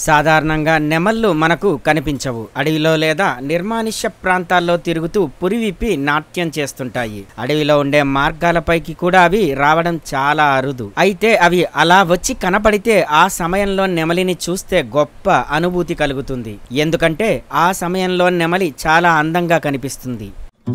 సాధారణంగా నెమళ్ళు మనకు కనిపించవు అడవిలో లేదా నిర్మానుష్య ప్రాంతాల్లో తిరుగుతూ పురివిప్పి నాట్యం చేస్తుంటాయి అడవిలో ఉండే మార్గాలపైకి కూడా అవి రావడం చాలా అరుదు అయితే అవి అలా వచ్చి కనపడితే ఆ సమయంలో నెమలిని చూస్తే గొప్ప అనుభూతి కలుగుతుంది ఎందుకంటే ఆ సమయంలో నెమలి చాలా అందంగా కనిపిస్తుంది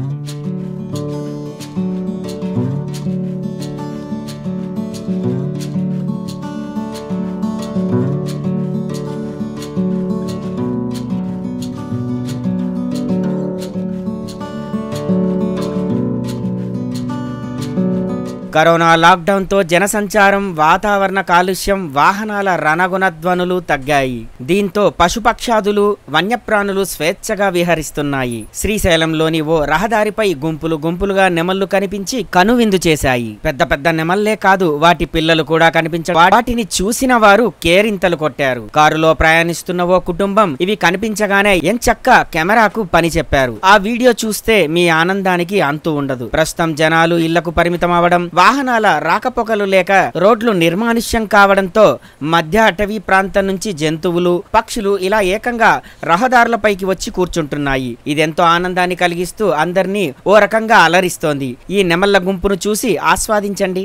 కరోనా లాక్డౌన్తో జనసంచారం వాతావరణ కాలుష్యం వాహనాల రణగుణ ధ్వనులు తగ్గాయి దీంతో పశుపక్షాదులు వన్యప్రాణులు స్వేచ్ఛగా విహరిస్తున్నాయి శ్రీశైలంలోని ఓ రహదారిపై గుంపులు గుంపులుగా నెమళ్లు కనిపించి కనువిందు చేశాయి పెద్ద పెద్ద నెమళ్లే కాదు వాటి పిల్లలు కూడా కనిపించ వాటిని చూసిన వారు కేరింతలు కొట్టారు కారులో ప్రయాణిస్తున్న ఓ కుటుంబం ఇవి కనిపించగానే ఎంచక్క కెమెరాకు పని చెప్పారు ఆ వీడియో చూస్తే మీ ఆనందానికి అంతు ఉండదు ప్రస్తుతం జనాలు ఇళ్లకు పరిమితం అవడం వాహనాల రాకపోకలు లేక రోడ్లు నిర్మానుష్యం కావడంతో మధ్య అటవీ ప్రాంతం నుంచి జంతువులు పక్షులు ఇలా ఏకంగా రహదారులపైకి వచ్చి కూర్చుంటున్నాయి ఇదెంతో ఆనందాన్ని కలిగిస్తూ అందరినీ ఓ రకంగా అలరిస్తోంది ఈ నెమళ్ల గుంపును చూసి ఆస్వాదించండి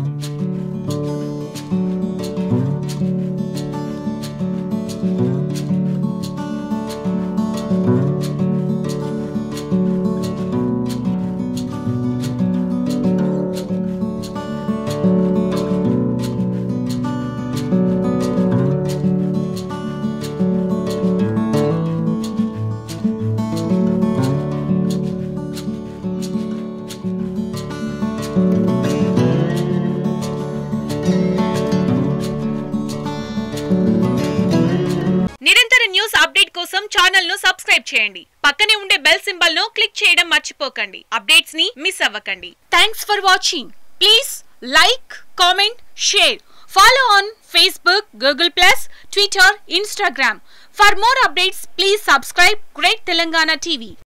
నిరంతర న్యూస్ అప్డేట్ కోసం ఛానల్ ను సబ్స్క్రైబ్ చేయండి పక్కనే ఉండే బెల్ సింబల్ ను క్లిక్ చేయడం మర్చిపోకండి అప్డేట్స్ ని మిస్ అవ్వకండి thanks for watching please like comment share follow on Facebook Google plus Twitter Instagram for more updates please subscribe great Telangana TV